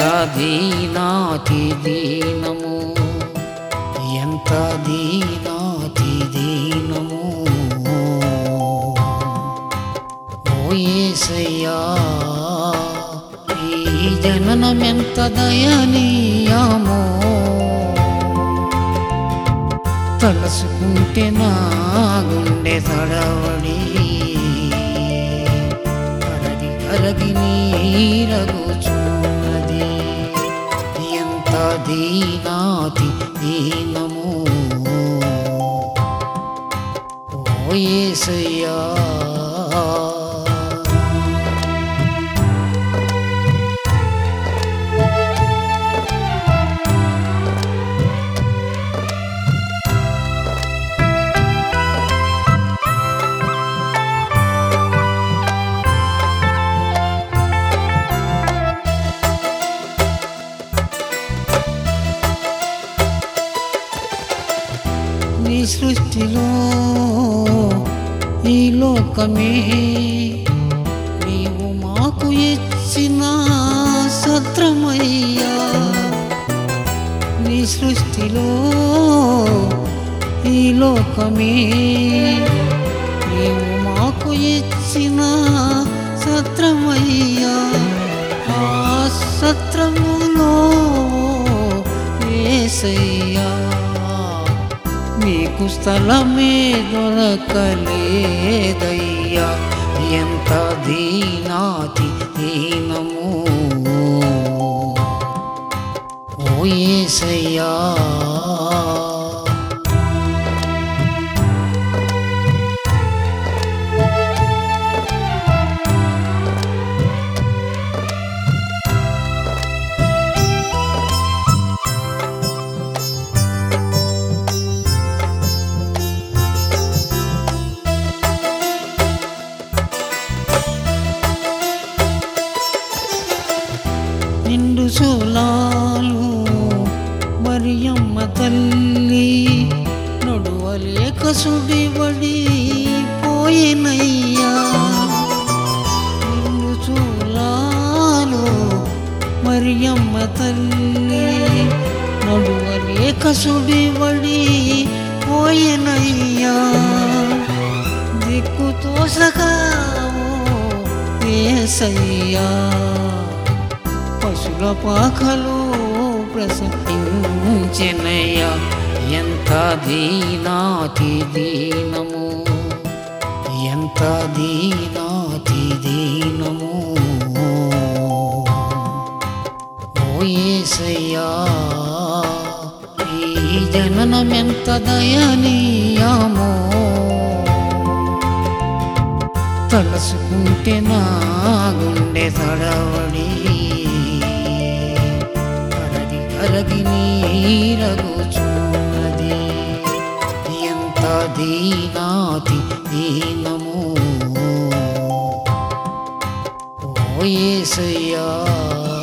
దీనాతి దీనము ఎంత దీనాతి దీనము ఓ యేసయ్యా ఈ జననమెంత దయనీయమో తలసుకుంటే నా గుండె తడవడి కరగి కరగి నీరగుచున్నది ఎంత దీనాతి దీనము ఓ యేసయ్యా నీ సృష్టిలో ఈ లోకమే నీవు మాకు ఇచ్చిన సత్రమయ్యా నీ సృష్టిలో ఈ లోకమే నీవు మాకు ఇచ్చిన సత్రమయ్యా ఆ సత్రములో ఏసయ్యా నీకు స్థలమే దొరకలేదయ్యా ఎంత దీనాతి దీనము ఓ యేసయ్యా నిండు సోలాలు మరియమ్మ తల్లి నడువలేక సుడిబడి పోయినయ్యా నిండు సోలాలు మరియమ్మ తల్లి నడువలేక సుడిబడి పోయినయ్యా దిక్కు తోసగావు ఏసయ్యా పశుల పాకలు ప్రసవించెనయ్య ఎంత దీనాతి దీనము ఎంత దీనాతి దీనము ఓ యేసయ్యా ఈ జననమెంత దయనీయమో తలసుకుంటే నా గుండె తడవడి కరగి కరగి నీరగుచున్నది ఎంత దీనాతి దీనము ఓ యేసయ్యా